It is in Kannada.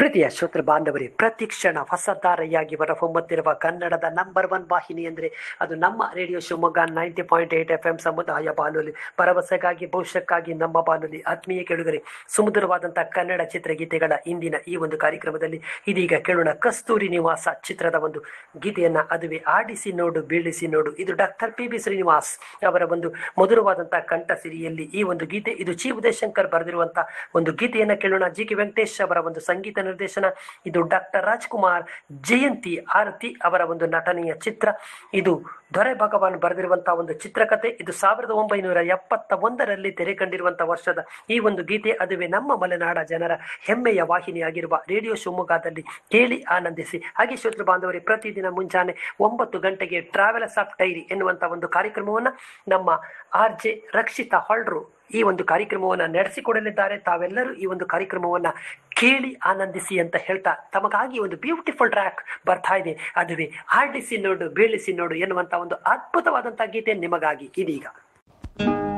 ಪ್ರೀತಿಯ ಶ್ರೋತೃ ಬಾಂಧವರೇ ಪ್ರತಿ ಕ್ಷಣ ಹೊಸ ಧಾರೆಯಾಗಿ ಹೊಮ್ಮುತ್ತಿರುವ ಕನ್ನಡದ ನಂಬರ್ ಒನ್ ವಾಹಿನಿ ಅಂದರೆ ಅದು ನಮ್ಮ radio Shivamogga ninety point eight F M ಸಮುದಾಯ ಬಾನುಲಿ ಭರವಸೆಗಾಗಿ ಭವಿಷ್ಯಕ್ಕಾಗಿ ನಮ್ಮ ಬಾನುಲಿ ಆತ್ಮೀಯ ಕೆಳುಗರೆ ಸುಮಧುರವಾದಂತಹ ಕನ್ನಡ ಚಿತ್ರಗೀತೆಗಳ ಇಂದಿನ ಈ ಒಂದು ಕಾರ್ಯಕ್ರಮದಲ್ಲಿ ಇದೀಗ ಕೇಳೋಣ ಕಸ್ತೂರಿ ನಿವಾಸ ಚಿತ್ರದ ಒಂದು ಗೀತೆಯನ್ನ ಅದುವೇ ಆಡಿಸಿ ನೋಡು ಬೀಳಿಸಿ ನೋಡು ಇದು ಡಾಕ್ಟರ್ ಪಿ ಬಿ ಶ್ರೀನಿವಾಸ್ ಅವರ ಒಂದು ಮಧುರವಾದಂತಹ ಕಂಠ ಸಿರಿಯಲ್ಲಿ ಈ ಒಂದು ಗೀತೆ ಇದು ಚಿ ಉದಯಶಂಕರ್ ಬರೆದಿರುವಂತಹ ಒಂದು ಗೀತೆಯನ್ನ ಕೇಳೋಣ ಜಿ ಕೆ ವೆಂಕಟೇಶ್ ಅವರ ಒಂದು ಸಂಗೀತ ನಿರ್ದೇಶನ ಇದು ಡಾಕ್ಟರ್ ರಾಜ್ಕುಮಾರ್ ಜಯಂತಿ ಆರತಿ ಅವರ ಒಂದು ನಟನೆಯ ಚಿತ್ರ ಇದು ದೊರೆ ಭಗವಾನ್ ಬರೆದಿರುವಂತಹ ಒಂದು ಚಿತ್ರಕಥೆ ಇದು ಸಾವಿರದ ಒಂಬೈನೂರ ಎಪ್ಪತ್ತ ಒಂದರಲ್ಲಿ ತೆರೆ ಕಂಡಿರುವಂತಹ ವರ್ಷದ ಈ ಒಂದು ಗೀತೆ ಅದುವೇ ನಮ್ಮ ಮಲೆನಾಡ ಜನರ ಹೆಮ್ಮೆಯ ವಾಹಿನಿಯಾಗಿರುವ ರೇಡಿಯೋ ಶಿವಮೊಗ್ಗದಲ್ಲಿ ಕೇಳಿ ಆನಂದಿಸಿ ಹಾಗೆ ಶ್ರೋತೃ ಬಾಂಧವರೇ ಪ್ರತಿದಿನ ಮುಂಜಾನೆ ಒಂಬತ್ತು ಗಂಟೆಗೆ ಟ್ರಾವೆಲರ್ಸ್ ಆಫ್ ಡೈರಿ ಎನ್ನುವಂತಹ ಒಂದು ಕಾರ್ಯಕ್ರಮವನ್ನ ನಮ್ಮ ಆರ್ ಜೆ ರಕ್ಷಿತಾ ಹೊಳ್ರು ಈ ಒಂದು ಕಾರ್ಯಕ್ರಮವನ್ನು ನಡೆಸಿಕೊಡಲಿದ್ದಾರೆ ತಾವೆಲ್ಲರೂ ಈ ಒಂದು ಕಾರ್ಯಕ್ರಮವನ್ನ ಕೇಳಿ ಆನಂದಿಸಿ ಅಂತ ಹೇಳ್ತಾ ತಮಗಾಗಿ ಒಂದು ಬ್ಯೂಟಿಫುಲ್ ಟ್ರ್ಯಾಕ್ ಬರ್ತಾ ಇದೆ ಅದುವೇ ಆಡಿಸಿ ನೋಡು ಬೀಳಿಸಿ ನೋಡು ಎನ್ನುವಂತ ಒಂದು ಅದ್ಭುತವಾದಂತಹ ಗೀತೆ ನಿಮಗಾಗಿ ಇದೀಗ